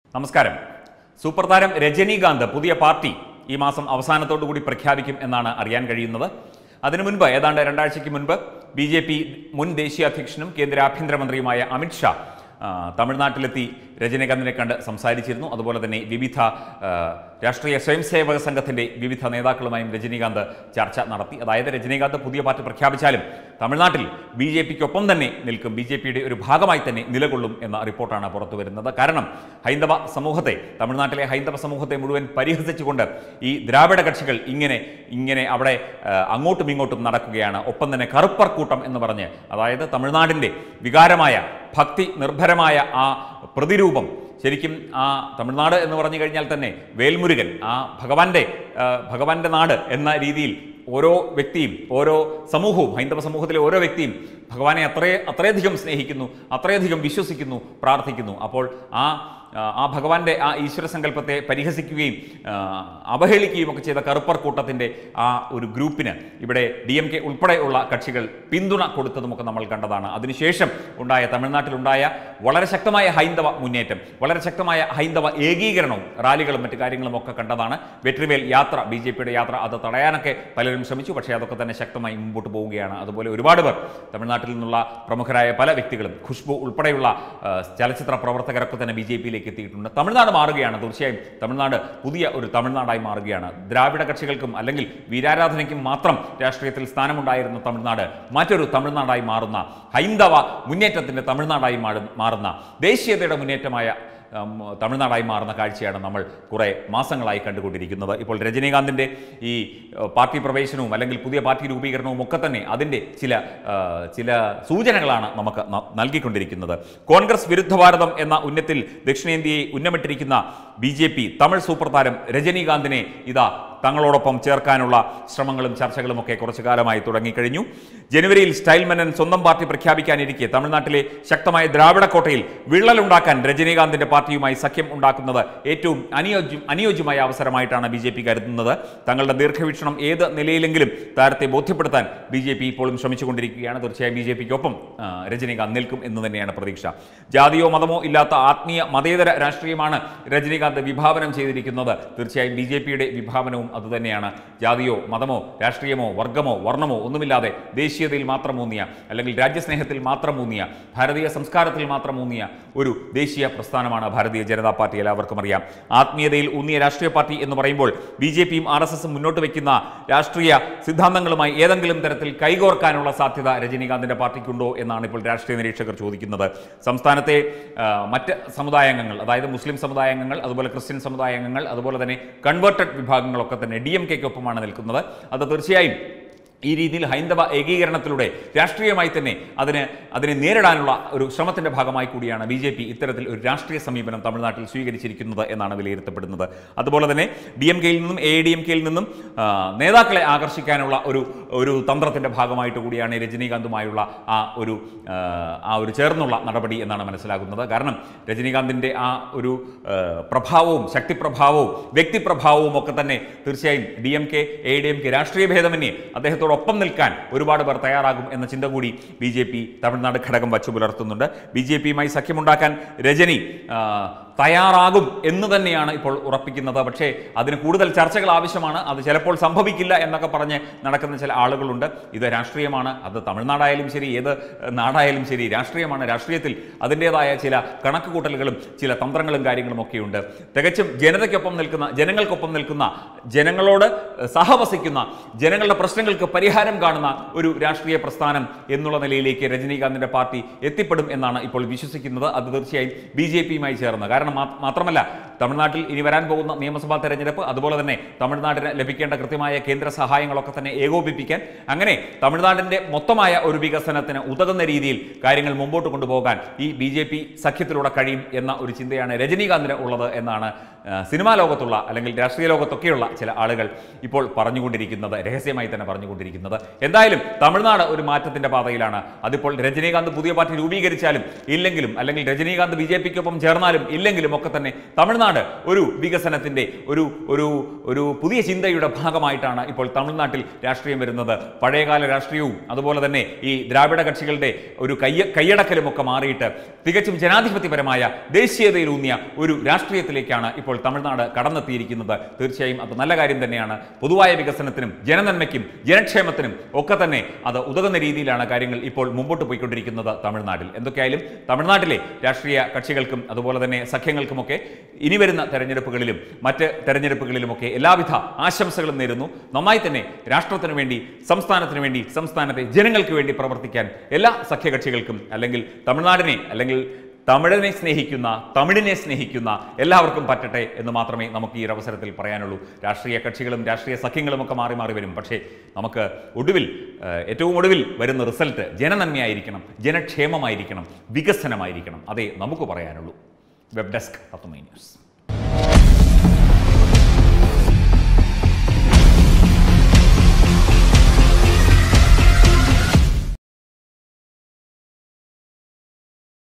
നമസ്കാരം സൂപ്പർ താരം രജനീകാന്ത് പുതിയ പാർട്ടി ഈ മാസം അവസാനത്തോടു കൂടി പ്രഖ്യാപിക്കും എന്നാണ് അറിയാൻ കഴിയുന്നത് അതിനു മുൻപ് ഏതാണ്ട് രണ്ടാഴ്ചയ്ക്ക് മുൻപ് ബി ജെ പി മുൻ ദേശീയ അധ്യക്ഷനും കേന്ദ്ര ആഭ്യന്തരമന്ത്രിയുമായ അമിത്ഷാ ആ, തമിഴ്നാട്ടിലെത്തി രജനീകാന്തിനെ കണ്ട് സംസാരിച്ചിരുന്നു അതുപോലെ തന്നെ വിവിധ ആ, രാഷ്ട്രീയ സ്വയംസേവക സംഘത്തിന്റെ വിവിധ നേതാക്കളുമായും രജനീകാന്ത് ചർച്ച നടത്തി അതായത് രജനീകാന്ത് പുതിയ പാർട്ടി പ്രഖ്യാപിച്ചാലും തമിഴ്നാട്ടിൽ ബി ജെ പിക്കൊപ്പം തന്നെ നിൽക്കും ബി ജെ പിയുടെ ഒരു ഭാഗമായി തന്നെ നിലകൊള്ളും എന്ന റിപ്പോർട്ടാണ് പുറത്തു വരുന്നത് കാരണം ഹൈന്ദവ സമൂഹത്തെ തമിഴ്നാട്ടിലെ ഹൈന്ദവ സമൂഹത്തെ മുഴുവൻ പരിഹസിച്ചുകൊണ്ട് ഈ ദ്രാവിഡ കക്ഷികൾ ഇങ്ങനെ ഇങ്ങനെ അവിടെ ആ, അങ്ങോട്ടും ഇങ്ങോട്ടും നടക്കുകയാണ് ഒപ്പം തന്നെ കറുപ്പർ കൂട്ടം എന്ന് പറഞ്ഞ് അതായത് തമിഴ്നാടിൻ്റെ വികാരമായ ഭക്തി നിർഭരമായ ആ പ്രതിരൂപം ശരിക്കും ആ തമിഴ്നാട് എന്ന് പറഞ്ഞു കഴിഞ്ഞാൽ തന്നെ വേൽമുരുകൻ ആ ഭഗവാന്റെ ആ, ഭഗവാന്റെ നാട് എന്ന രീതിയിൽ ഓരോ വ്യക്തിയും ഓരോ സമൂഹവും ഹൈന്ദവ സമൂഹത്തിലെ ഓരോ വ്യക്തിയും ഭഗവാനെ അത്രേ അത്രയധികം സ്നേഹിക്കുന്നു അത്രയധികം വിശ്വസിക്കുന്നു പ്രാർത്ഥിക്കുന്നു അപ്പോൾ ആ ആ ഭഗവാന്റെ ആ ഈശ്വര സങ്കല്പത്തെ പരിഹസിക്കുകയും ആ, അവഹേളിക്കുകയും ഒക്കെ ചെയ്ത കറുപ്പർ കൂട്ടത്തിൻ്റെ ആ ഒരു ഗ്രൂപ്പിന് ഇവിടെ ഡി എം കെ ഉൾപ്പെടെയുള്ള കക്ഷികൾ പിന്തുണ കൊടുത്തതുമൊക്കെ നമ്മൾ കണ്ടതാണ് അതിനുശേഷം ഉണ്ടായ തമിഴ്നാട്ടിലുണ്ടായ വളരെ ശക്തമായ ഹൈന്ദവ മുന്നേറ്റം വളരെ ശക്തമായ ഹൈന്ദവ ഏകീകരണവും റാലികളും മറ്റു കാര്യങ്ങളും ഒക്കെ കണ്ടതാണ് വെട്രിവേൽ യാത്ര ബി ജെ പിയുടെ യാത്ര അത് തടയാനൊക്കെ പലരും ശ്രമിച്ചു പക്ഷേ അതൊക്കെ തന്നെ ശക്തമായി മുമ്പോട്ട് പോവുകയാണ് അതുപോലെ ഒരുപാട് പേർ തമിഴ്നാട്ടിൽ നിന്നുള്ള പ്രമുഖരായ പല വ്യക്തികളും ഖുഷ്ബു ഉൾപ്പെടെയുള്ള ആ, ചലച്ചിത്ര പ്രവർത്തകരൊക്കെ തന്നെ ബി ജെ പിയിലേക്ക് എത്തിയിട്ടുണ്ട് തമിഴ്നാട് മാറുകയാണ് തീർച്ചയായും തമിഴ്നാട് പുതിയ ഒരു തമിഴ്നാടായി മാറുകയാണ് ദ്രാവിഡ കക്ഷികൾക്കും അല്ലെങ്കിൽ വീരാരാധനയ്ക്കും മാത്രം രാഷ്ട്രീയത്തിൽ സ്ഥാനമുണ്ടായിരുന്ന തമിഴ്നാട് മറ്റൊരു തമിഴ്നാടായി മാറുന്ന ഹൈന്ദവ മുന്നേറ്റത്തിൻ്റെ തമിഴ്നാടായി മാറു- മാറുന്ന ദേശീയതയുടെ മുന്നേറ്റമായ ഉം, തമിഴ്നാടായി മാറുന്ന കാഴ്ചയാണ് നമ്മൾ കുറേ മാസങ്ങളായി കണ്ടുകൊണ്ടിരിക്കുന്നത് ഇപ്പോൾ രജനീകാന്തിൻ്റെ ഈ ഏഹ്, പാർട്ടി പ്രവേശനവും അല്ലെങ്കിൽ പുതിയ പാർട്ടി രൂപീകരണവും ഒക്കെ തന്നെ അതിൻ്റെ ചില ഏഹ്, ചില സൂചനകളാണ് നമുക്ക് ന- നൽകിക്കൊണ്ടിരിക്കുന്നത് കോൺഗ്രസ് വിരുദ്ധ ഭാരതം എന്ന ഉന്നത്തിൽ ദക്ഷിണേന്ത്യയെ ഉന്നമിട്ടിരിക്കുന്ന B J P Tamil super താരം രജനീകാന്തിനെ ഇതാ തങ്ങളോടൊപ്പം ചേർക്കാനുള്ള ശ്രമങ്ങളും ചർച്ചകളും ഒക്കെ കുറച്ചു കാലമായി തുടങ്ങിക്കഴിഞ്ഞു ജനുവരിയിൽ സ്റ്റൈൽ മെനൻ സ്വന്തം പാർട്ടി പ്രഖ്യാപിക്കാനിരിക്കെ തമിഴ്നാട്ടിലെ ശക്തമായ ദ്രാവിഡ കോട്ടയിൽ വിള്ളലുണ്ടാക്കാൻ രജനീകാന്തിന്റെ പാർട്ടിയുമായി സഖ്യം ഉണ്ടാക്കുന്നത് ഏറ്റവും അനുയോജ്യം അനുയോജ്യമായ അവസരമായിട്ടാണ് ബി ജെ പി കരുതുന്നത് തങ്ങളുടെ ദീർഘവീക്ഷണം ഏത് നിലയിലെങ്കിലും താരത്തെ ബോധ്യപ്പെടുത്താൻ ബി ജെ പി ഇപ്പോഴും ശ്രമിച്ചുകൊണ്ടിരിക്കുകയാണ് തീർച്ചയായും ബി ജെ പിക്കൊപ്പം രജനീകാന്ത് നിൽക്കും എന്ന് തന്നെയാണ് പ്രതീക്ഷ ജാതിയോ മതമോ ഇല്ലാത്ത ആത്മീയ മതേതര രാഷ്ട്രീയമാണ് രജനീകാന്ത് വിഭാവനം ചെയ്തിരിക്കുന്നത് തീർച്ചയായും ബി ജെ പിയുടെ വിഭാവനവും അതുതന്നെയാണ് ജാതിയോ മതമോ രാഷ്ട്രീയമോ വർഗമോ വർണ്ണമോ ഒന്നുമില്ലാതെ ദേശീയതയിൽ മാത്രം ഊന്നിയ അല്ലെങ്കിൽ രാജ്യസ്നേഹത്തിൽ മാത്രം ഊന്നിയ ഭാരതീയ സംസ്കാരത്തിൽ മാത്രം ഊന്നിയ ഒരു ദേശീയ പ്രസ്ഥാനമാണ് ഭാരതീയ ജനതാ പാർട്ടി എല്ലാവർക്കും അറിയാം ആത്മീയതയിൽ ഊന്നിയ രാഷ്ട്രീയ പാർട്ടി എന്ന് പറയുമ്പോൾ ബി ജെ പിയും ആർ എസ് എസും മുന്നോട്ട് വയ്ക്കുന്ന രാഷ്ട്രീയ സിദ്ധാന്തങ്ങളുമായി ഏതെങ്കിലും തരത്തിൽ കൈകോർക്കാനുള്ള സാധ്യത രജനീകാന്തിന്റെ പാർട്ടിക്കുണ്ടോ എന്നാണ് ഇപ്പോൾ രാഷ്ട്രീയ നിരീക്ഷകർ ചോദിക്കുന്നത് സംസ്ഥാനത്തെ ആ, മറ്റ് സമുദായാംഗങ്ങൾ അതായത് മുസ്ലിം സമുദായാംഗങ്ങൾ അതുപോലെ ക്രിസ്ത്യൻ സമുദായാംഗങ്ങൾ അതുപോലെ തന്നെ കൺവേർട്ടഡ് വിഭാഗങ്ങളൊക്കെ തന്നെ ഡി എം കെക്കൊപ്പമാണ് നിൽക്കുന്നത് അത് തീർച്ചയായും ഈ രീതിയിൽ ഹൈന്ദവ ഏകീകരണത്തിലൂടെ രാഷ്ട്രീയമായി തന്നെ അതിന് അതിനെ നേരിടാനുള്ള ഒരു ശ്രമത്തിന്റെ ഭാഗമായി കൂടിയാണ് ബി ജെ പി ഇത്തരത്തിൽ ഒരു രാഷ്ട്രീയ സമീപനം തമിഴ്നാട്ടിൽ സ്വീകരിച്ചിരിക്കുന്നത് എന്നാണ് വിലയിരുത്തപ്പെടുന്നത് അതുപോലെ തന്നെ ഡി എം കെയിൽ നിന്നും എ ഡി എം കെയിൽ നിന്നും ആ, നേതാക്കളെ ആകർഷിക്കാനുള്ള ഒരു ഒരു തന്ത്രത്തിന്റെ ഭാഗമായിട്ട് കൂടിയാണ് രജനീകാന്തുമായുള്ള ആ ഒരു ആ, ആ ഒരു ചേർന്നുള്ള നടപടി എന്നാണ് മനസ്സിലാകുന്നത് കാരണം രജനീകാന്തിന്റെ ആ ഒരു ആ, പ്രഭാവവും ശക്തിപ്രഭാവവും വ്യക്തിപ്രഭാവവും ഒക്കെ തന്നെ തീർച്ചയായും D M K A D M K രാഷ്ട്രീയ ഭേദമന്യേ അദ്ദേഹത്തോടൊപ്പം നിൽക്കാൻ ഒരുപാട് പേർ തയ്യാറാകും എന്ന ചിന്ത കൂടി ബി ജെ പി തമിഴ്നാട് ഘടകം വച്ചു പുലർത്തുന്നുണ്ട് ബി ജെ പിയുമായി സഖ്യമുണ്ടാക്കാൻ രജനി ആ, തയ്യാറാകും എന്ന് തന്നെയാണ് ഇപ്പോൾ ഉറപ്പിക്കുന്നത് പക്ഷേ അതിന് കൂടുതൽ ചർച്ചകൾ ആവശ്യമാണ് അത് ചിലപ്പോൾ സംഭവിക്കില്ല എന്നൊക്കെ പറഞ്ഞ് നടക്കുന്ന ചില ആളുകളുണ്ട് ഇത് രാഷ്ട്രീയമാണ് അത് തമിഴ്നാടായാലും ശരി ഏത് നാടായാലും ശരി രാഷ്ട്രീയമാണ് രാഷ്ട്രീയത്തിൽ അതിൻ്റെതായ ചില കണക്കുകൂട്ടലുകളും ചില തന്ത്രങ്ങളും കാര്യങ്ങളും ഒക്കെയുണ്ട് തികച്ചും ജനതയ്ക്കൊപ്പം നിൽക്കുന്ന ജനങ്ങൾക്കൊപ്പം നിൽക്കുന്ന ജനങ്ങളോട് സഹവസിക്കുന്ന ജനങ്ങളുടെ പ്രശ്നങ്ങൾക്ക് പരിഹാരം കാണുന്ന ഒരു രാഷ്ട്രീയ പ്രസ്ഥാനം എന്നുള്ള നിലയിലേക്ക് രജനീകാന്തിന്റെ പാർട്ടി എത്തിപ്പെടും എന്നാണ് ഇപ്പോൾ വിശ്വസിക്കുന്നത് അത് തീർച്ചയായും ബി ജെ പിയുമായി ചേർന്ന് കാരണം മാ- മാത്രമല്ല തമിഴ്നാട്ടിൽ ഇനി വരാൻ പോകുന്ന നിയമസഭാ തെരഞ്ഞെടുപ്പ് അതുപോലെ തന്നെ തമിഴ്നാടിന് ലഭിക്കേണ്ട കൃത്യമായ കേന്ദ്ര സഹായങ്ങളൊക്കെ തന്നെ ഏകോപിപ്പിക്കാൻ അങ്ങനെ തമിഴ്നാടിന്റെ മൊത്തമായ ഒരു വികസനത്തിന് ഉതകുന്ന രീതിയിൽ കാര്യങ്ങൾ മുമ്പോട്ട് കൊണ്ടുപോകാൻ ഈ ബി ജെ പി സഖ്യത്തിലൂടെ കഴിയും എന്ന ഒരു ചിന്തയാണ് രജനീകാന്തിന് ഉള്ളത് എന്നാണ് ആ, സിനിമാ ലോകത്തുള്ള അല്ലെങ്കിൽ രാഷ്ട്രീയ ലോകത്തൊക്കെയുള്ള ചില ആളുകൾ ഇപ്പോൾ പറഞ്ഞുകൊണ്ടിരിക്കുന്നത് രഹസ്യമായി തന്നെ പറഞ്ഞുകൊണ്ടിരിക്കുന്നത് എന്തായാലും തമിഴ്നാട് ഒരു മാറ്റത്തിന്റെ പാതയിലാണ് അതിപ്പോൾ രജനീകാന്ത് പുതിയ പാർട്ടി രൂപീകരിച്ചാലും ഇല്ലെങ്കിലും അല്ലെങ്കിൽ രജനീകാന്ത് ബി ജെ പിക്കൊപ്പം ചേർന്നാലും ഇല്ലെങ്കിലും ഒക്കെ തന്നെ തമിഴ്നാട് തമിഴ്നാട് ഒരു വികസനത്തിന്റെ ഒരു ഒരു ഒരു പുതിയ ചിന്തയുടെ ഭാഗമായിട്ടാണ് ഇപ്പോൾ തമിഴ്നാട്ടിൽ രാഷ്ട്രീയം വരുന്നത് പഴയകാല രാഷ്ട്രീയവും അതുപോലെ തന്നെ ഈ ദ്രാവിഡ കക്ഷികളുടെ ഒരു കയ്യ കയ്യടക്കലും ഒക്കെ മാറിയിട്ട് തികച്ചും ജനാധിപത്യപരമായ ദേശീയതയിലൂന്നിയ ഒരു രാഷ്ട്രീയത്തിലേക്കാണ് ഇപ്പോൾ തമിഴ്നാട് കടന്നെത്തിയിരിക്കുന്നത് തീർച്ചയായും അത് നല്ല കാര്യം തന്നെയാണ് പൊതുവായ വികസനത്തിനും ജനനന്മയ്ക്കും ജനക്ഷേമത്തിനും ഒക്കെ തന്നെ അത് ഉതകുന്ന രീതിയിലാണ് കാര്യങ്ങൾ ഇപ്പോൾ മുമ്പോട്ട് പോയിക്കൊണ്ടിരിക്കുന്നത് തമിഴ്നാട്ടിൽ എന്തൊക്കെയായാലും തമിഴ്നാട്ടിലെ രാഷ്ട്രീയ കക്ഷികൾക്കും അതുപോലെ തന്നെ സഖ്യങ്ങൾക്കുമൊക്കെ ഇനി വരുന്ന തെരഞ്ഞെടുപ്പുകളിലും മറ്റ് തെരഞ്ഞെടുപ്പുകളിലുമൊക്കെ എല്ലാവിധ ആശംസകളും നേരുന്നു നന്നായി തന്നെ രാഷ്ട്രത്തിനു വേണ്ടി സംസ്ഥാനത്തിനു വേണ്ടി സംസ്ഥാനത്തെ ജനങ്ങൾക്ക് വേണ്ടി പ്രവർത്തിക്കാൻ എല്ലാ സഖ്യകക്ഷികൾക്കും അല്ലെങ്കിൽ തമിഴ്നാടിനെ അല്ലെങ്കിൽ തമിഴിനെ സ്നേഹിക്കുന്ന തമിഴിനെ സ്നേഹിക്കുന്ന എല്ലാവർക്കും പറ്റട്ടെ എന്ന് മാത്രമേ നമുക്ക് ഈ ഒരു അവസരത്തിൽ പറയാനുള്ളൂ രാഷ്ട്രീയ കക്ഷികളും രാഷ്ട്രീയ സഖ്യങ്ങളും ഒക്കെ മാറി മാറി വരും പക്ഷേ നമുക്ക് ഒടുവിൽ ഏഹ്, ഏറ്റവും ഒടുവിൽ വരുന്ന റിസൾട്ട് ജനനന്മയായിരിക്കണം ജനക്ഷേമമായിരിക്കണം വികസനമായിരിക്കണം അതേ നമുക്ക് പറയാനുള്ളൂ വെബ് ഡെസ്ക് തത്വമൈ ന്യൂസ്